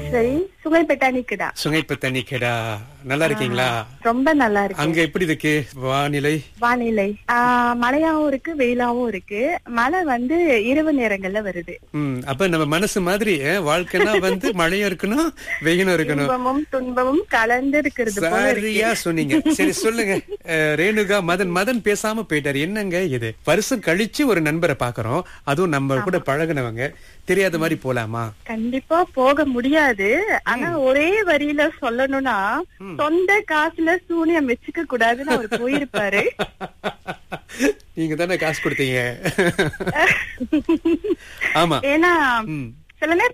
ராஜேஸ்வரி சுங்கைப்பேட்டானிக்குடா சுங்கைப்பத்தண்ணி கேடா நல்லா இருக்கீங்களா ரொம்ப நல்லா இருக்கு அங்க எப்படி இருக்கு வானிலை வானிலை ஆஹ் மழையாவும் இருக்கு வெயிலாவும் இருக்கு மழை வந்து இரவு நேரங்கள்ல வருது ம் அப்ப நம்ம மனசு மாதிரி அஹ், வாழ்க்கைனா வந்து மழையும் இருக்கணும் வெயிலும் இருக்கணும் இன்பமும் துன்பமும் கலந்து இருக்கிறது போல இருக்கு சரியா சொன்னீங்க சரி சொல்லுங்க அஹ், ரேணுகா மதன் மதன் பேசாம போயிட்டாரு என்னங்க இது வருஷம் கழிச்சு ஒரு நண்பரை பாக்குறோம் அதுவும் நம்ம கூட பழகுனவங்க தெரியாத மாதிரி போலாமா கண்டிப்பா போக முடியாது ஆனா ஒரே வரியில சொல்லணும்னா சொந்த காசுல சூனியம் வச்சுக்க கூடாதுன்னு அவர் போயிருப்பாரு நீங்க தானே காசு கொடுத்தீங்க ஆமா ஏன்னா ம் சில நேரம்